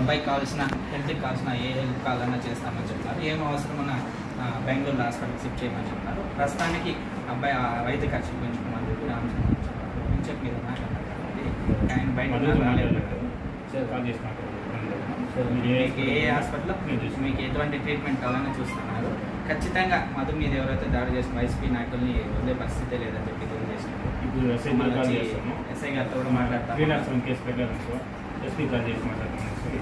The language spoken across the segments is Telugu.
అబ్బాయికి కావాల్సిన హెల్త్కి కావాల్సిన ఏ హెల్ప్ కావాలన్నా చేస్తామని చెప్తారు ఏం అవసరమన్నా ఆ, బెంగళూరు హాస్పిటల్ షిఫ్ట్ చేయమని చెప్తారు ప్రస్తుతానికి అబ్బాయి ఆ వైద్య ఖర్చు పెంచుకోమని చెప్పి రామచంద్ర చెప్పారు కొంచెం మీద మాట్లాడారు కాబట్టి ఆయన బయట మధుతో రాలేదు. మాట్లాడారు సార్ కాల్ చేసి మాట్లాడారు మీకు ఏ హాస్పిటల్లో మీకు ఎటువంటి ట్రీట్మెంట్ కావాలని చూస్తున్నారు ఖచ్చితంగా మధు మీద ఎవరైతే దాడి చేసిన వైసీపీ నాయకుల్ని వదిలే పరిస్థితే లేదని చెప్పి తెలియజేసినారు ఇప్పుడు ఎస్ఐ కూడా కాల్ చేస్తాము ఎస్ఐ గారితో కూడా మాట్లాడతాము త్రీ నాట్ సెవెన్ కేసు పెట్టారనుకో ఎస్పీ కాల్ చేసి మాట్లాడతాము ఎస్పీ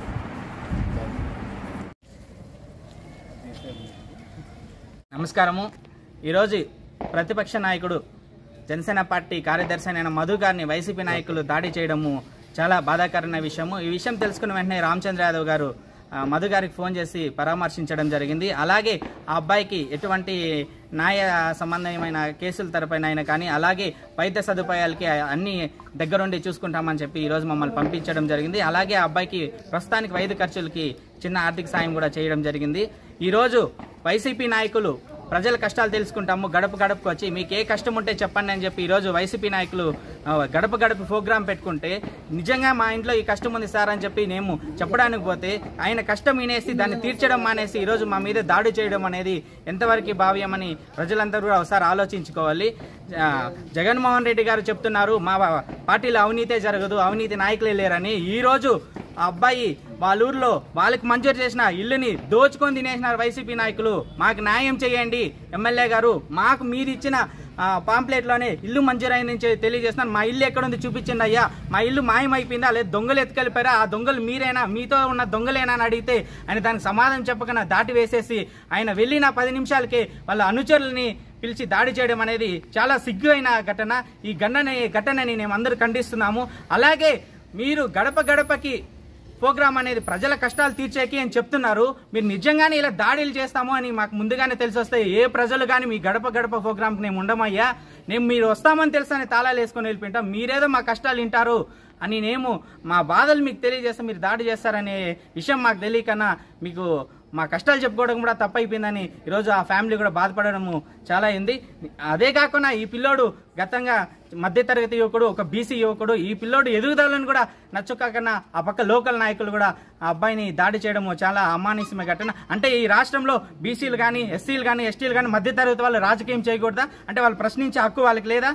నమస్కారము ఈరోజు ప్రతిపక్ష నాయకుడు జనసేన పార్టీ కార్యదర్శి అయిన మధు గారిని వైసీపీ నాయకులు దాడి చేయడము చాలా బాధాకరమైన విషయము ఈ విషయం తెలుసుకున్న వెంటనే రామచంద్ర యాదవ్ గారు ఆ, మధు గారికి ఫోన్ చేసి పరామర్శించడం జరిగింది అలాగే ఆ అబ్బాయికి ఎటువంటి న్యాయ సంబంధమైన కేసుల తరపైన అయినా కానీ అలాగే వైద్య సదుపాయాలకి అన్ని దగ్గరుండి చూసుకుంటామని చెప్పి ఈరోజు మమ్మల్ని పంపించడం జరిగింది అలాగే ఆ అబ్బాయికి ప్రస్తుతానికి వైద్య ఖర్చులకి చిన్న ఆర్థిక సాయం కూడా చేయడం జరిగింది ఈరోజు వైసీపీ నాయకులు ప్రజల కష్టాలు తెలుసుకుంటాము గడప గడపకు వచ్చి మీకు ఏ కష్టం ఉంటే చెప్పండి అని చెప్పి ఈరోజు వైసీపీ నాయకులు ఆ, గడప గడప ప్రోగ్రాం పెట్టుకుంటే నిజంగా మా ఇంట్లో ఈ కష్టం ఉంది సార్ అని చెప్పి మేము చెప్పడానికి పోతే ఆయన కష్టం వినేసి దాన్ని తీర్చడం మానేసి ఈరోజు మా మీద దాడి చేయడం అనేది ఎంతవరకు భావ్యమని ప్రజలందరూ కూడా ఒకసారి ఆలోచించుకోవాలి ఆ, జగన్మోహన్ రెడ్డి గారు చెప్తున్నారు మా పార్టీలో అవినీతే జరగదు అవినీతి నాయకులే లేరని ఈరోజు ఆ అబ్బాయి వాళ్ళ ఊర్లో వాళ్ళకి మంజూరు చేసిన ఇల్లుని దోచుకొని తినేసినారు వైసీపీ నాయకులు మాకు న్యాయం చేయండి ఎమ్మెల్యే గారు మాకు మీరు ఇచ్చిన ఆ, పాంప్లెట్లోనే ఇల్లు మంజూరైందని చెప్పి తెలియజేస్తున్నాను మా ఇల్లు ఎక్కడ ఉంది చూపించండి అయ్యా మా ఇల్లు మాయమైపోయిందా లేదా దొంగలు ఎత్తుకెళ్ళిపోయారా ఆ దొంగలు మీరేనా మీతో ఉన్న దొంగలేనా అని అడిగితే ఆయన దానికి సమాధానం చెప్పకుండా దాటి వేసేసి ఆయన వెళ్ళిన పది నిమిషాలకే వాళ్ళ అనుచరులని పిలిచి దాడి చేయడం అనేది చాలా సిగ్గు అయిన ఘటన ఈ ఘటన ఘటనని మేము అందరూ ఖండిస్తున్నాము అలాగే మీరు గడప గడపకి ప్రోగ్రామ్ అనేది ప్రజల కష్టాలు తీర్చేకి అని చెప్తున్నారు మీరు నిజంగానే ఇలా దాడులు చేస్తాము అని మాకు ముందుగానే తెలిసి వస్తే ఏ ప్రజలు కానీ మీ గడప గడప ప్రోగ్రామ్కి మేము ఉండమయ్యా నేను మీరు వస్తామని తెలుసని తాళాలు వేసుకొని వెళ్ళిపోయింటాం మీరేదో మా కష్టాలు వింటారు అని నేను మా బాధలు మీకు తెలియజేస్తే మీరు దాడి చేస్తారనే విషయం మాకు తెలియకన్నా మీకు మా కష్టాలు చెప్పుకోవడం కూడా తప్పైపోయిందని ఈరోజు ఆ ఫ్యామిలీ కూడా బాధపడడము చాలా అయింది అదే కాకుండా ఈ పిల్లోడు గతంగా మధ్యతరగతి యువకుడు ఒక బీసీ యువకుడు ఈ పిల్లోడు ఎదుగుదలను కూడా నచ్చుకాకన్నా ఆ పక్క లోకల్ నాయకులు కూడా ఆ అబ్బాయిని దాడి చేయడము చాలా అమానుష్యమైన ఘటన అంటే ఈ రాష్ట్రంలో బీసీలు కానీ ఎస్సీలు కానీ ఎస్టీలు కానీ మధ్యతరగతి వాళ్ళు రాజకీయం చేయకూడదా అంటే వాళ్ళు ప్రశ్నించే హక్కు వాళ్ళకి లేదా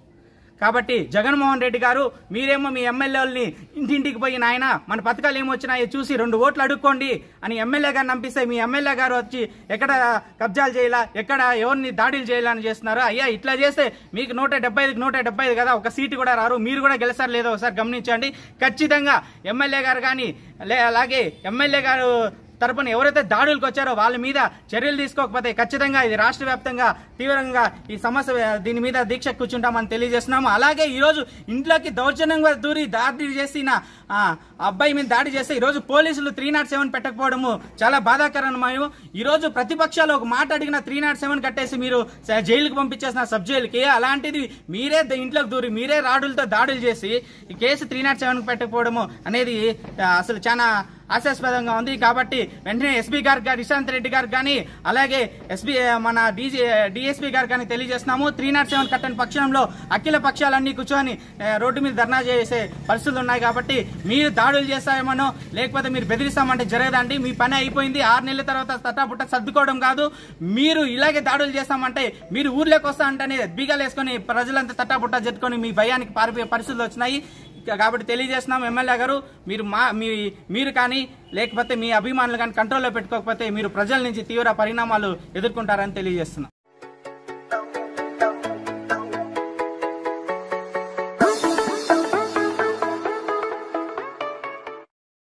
కాబట్టి జగన్మోహన్ రెడ్డి గారు మీరేమో మీ ఎమ్మెల్యేలని ఇంటింటికి పోయి నాయన మన పథకాలు ఏమొచ్చినాయో చూసి రెండు ఓట్లు అడుక్కోండి అని ఎమ్మెల్యే గారిని పంపిస్తే మీ ఎమ్మెల్యే గారు వచ్చి ఎక్కడ కబ్జాలు చేయాలా ఎక్కడ ఎవరిని దాడులు చేయాలని చేస్తున్నారు అయ్యా ఇట్లా చేస్తే మీకు నూట డెబ్బై ఐదుకి నూట డెబ్బై ఐదు కదా ఒక సీటు కూడా రారు మీరు కూడా గెలిచారు లేదో ఒకసారి గమనించండి ఖచ్చితంగా ఎమ్మెల్యే గారు కానీ లే అలాగే ఎమ్మెల్యే గారు తరపున ఎవరైతే దాడులకు వచ్చారో వాళ్ళ మీద చర్యలు తీసుకోకపోతే ఖచ్చితంగా ఇది రాష్ట్ర వ్యాప్తంగా తీవ్రంగా ఈ సమస్య దీని మీద దీక్ష కూర్చుంటామని తెలియజేస్తున్నాము అలాగే ఈరోజు ఇంట్లోకి దౌర్జన్యంగా దూరి దాడి చేసిన ఆ, అబ్బాయి మీద దాడి చేస్తే ఈరోజు పోలీసులు త్రీ నాట్ సెవెన్ పెట్టకపోవడము చాలా బాధాకరమయం ఈరోజు ప్రతిపక్షాలు ఒక మాట అడిగిన త్రీ నాట్ సెవెన్ కట్టేసి మీరు స- జైలుకి పంపించేసిన సబ్ జైలుకి అలాంటిది మీరే ద- ఇంట్లోకి దూరి మీరే రాడులతో దాడులు చేసి ఈ కేసు త్రీ నాట్ సెవెన్ పెట్టకపోవడము అనేది ఆ, అసలు చాలా హాస్యాస్పదంగా ఉంది కాబట్టి వెంటనే ఎస్పీ గారికి కానీ ఇశాంత్ రెడ్డి గారికి కానీ అలాగే ఎస్పీ మన డీజీ డిఎస్పీ గారికి కానీ తెలియజేస్తున్నాము త్రీ నాట్ సెవెన్ కట్టని పక్షంలో అఖిల పక్షాలన్నీ కూర్చొని ఆ, రోడ్డు మీద ధర్నా చేసే పరిస్థితులు ఉన్నాయి కాబట్టి మీరు దాడులు చేస్తామనో లేకపోతే మీరు బెదిరిస్తామంటే జరగదండి మీ పని అయిపోయింది ఆరు నెలల తర్వాత తటాపుట్ట సర్దుకోవడం కాదు మీరు ఇలాగే దాడులు చేస్తామంటే మీరు ఊర్లోకి వస్తా అంటేనే బీగాలు వేసుకొని ప్రజలంతా తటాపుట్ట జరుపుకొని మీ భయానికి పారిపోయే పరిస్థితులు వచ్చినాయి కాబట్టి తెలియజేస్తున్నాం ఎమ్మెల్యే గారు మీరు మా మీ మీరు కానీ లేకపోతే మీ అభిమానులు కానీ కంట్రోల్లో పెట్టుకోకపోతే మీరు ప్రజల నుంచి తీవ్ర పరిణామాలు ఎదుర్కొంటారని తెలియజేస్తున్నాం